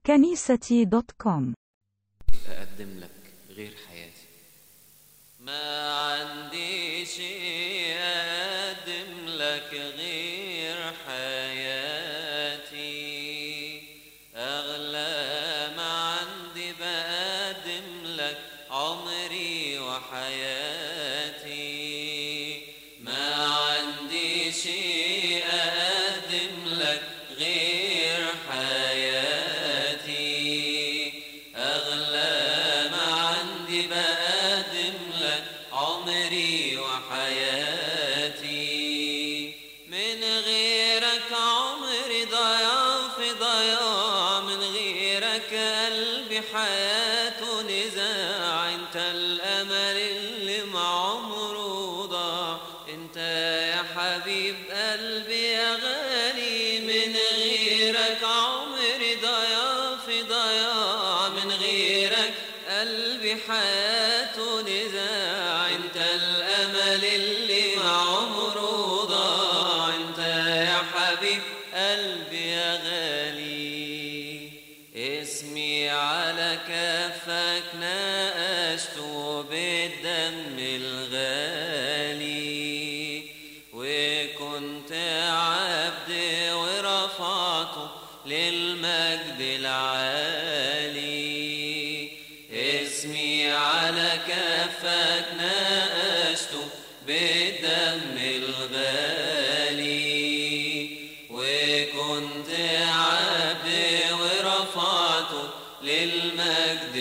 كنيستي دوت كوم أقدم لك غير حياتي ما عندي شيء أقدم لك غير حياتي أغلى ما عندي بقدم لك عمري وحياتي ما عندي شيء أقدم لك غير حياتي أغلى ما عندي بقدم لك عمري وحياتي من غيرك عمري ضياع في ضياع من غيرك قلبي حياته نزاع انت الامل اللي مع عمره ضاع انت يا حبيب قلبي يا غالي من غيرك عمري ضياع في ضياع من غيرك قلبي حياته نزاع انت الامل اللي مع عمره ضاع انت يا حبيب قلبي يا غالي اسمي على كفك ناقشته بالدم الغالي وكنت عبد ورفعته للمجد العالي اسمي على كفك ناقشته بالدم الغالي وكنت عبد ورفعته للمجد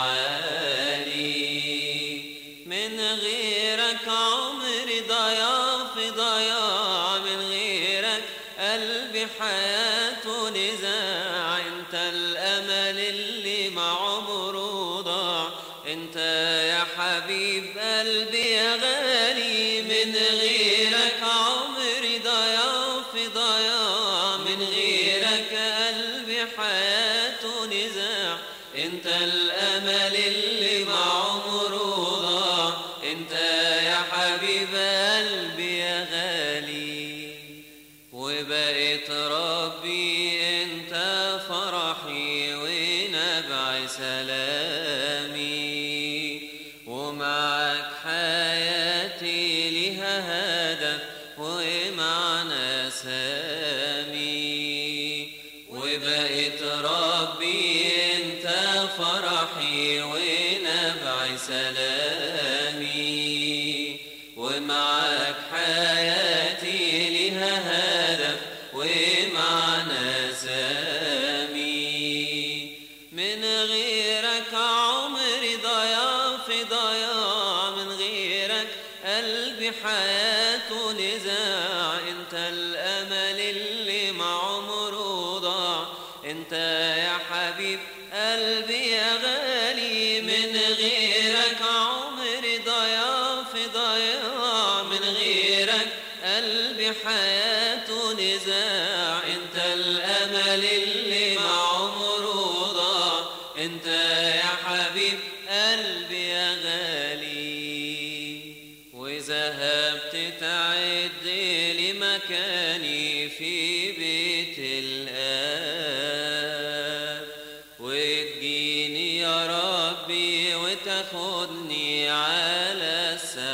العالي من غيرك عمري ضياع في ضياع من غيرك قلبي حياته نزاع انت الامل اللي مع عمره ضاع انت يا حبيب قلبي يا غالي من غيرك عمري ضياع في ضياع من غيرك قلبي حياته نزاع انت الامل اللي مع عمره ضاع انت يا حبيب قلبي يا غالي وبقيت ربي انت فرحي ونبع سلامي ومعك حياتي لها هدف ومعنى سامي وبقيت ربي انت فرحي ونبع سلامي ومعك حياتي لها هدف ومعنى سامي من غيرك عمري ضياع في ضياع من غيرك قلبي حياته نزاع انت الامل اللي مع عمره ضاع انت يا حبيب قلبي يا غالي من غيرك عمري ضياع في ضياع من غيرك قلبي حياته نزاع انت الامل اللي مع عمره ضاع انت يا حبيب قلبي يا غالي وذهبت تعد لي مكاني في بيت الآب وتجيني يا ربي وتاخدني على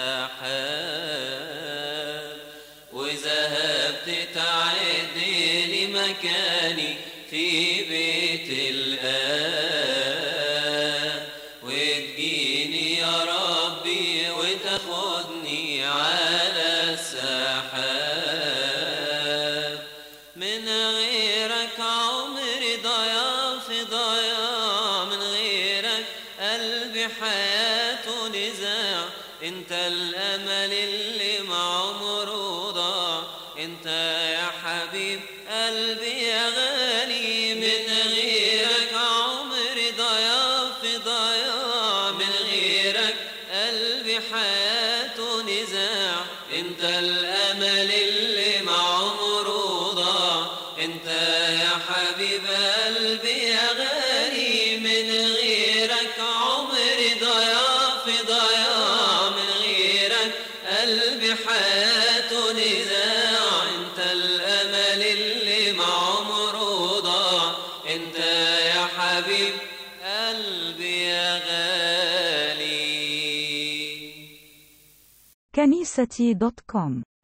السحاب وذهبت تعد لي مكاني في بيت الآب وتجيني يا ربي وتاخدني على السحاب من غيرك عمري ضياع في ضياع من غيرك قلبي حياته نزاع انت الامل اللي مع عمره ضاع انت يا حبيب قلبي يا غالي من غيرك عمري ضياع في ضياع من غيرك قلبي حياته نزاع انت الامل اللي مع عمره ضاع انت يا حبيب قلبي يا غالي من غيرك عمري ضياع حبيب قلبي يا غالي كنيستي دوت كوم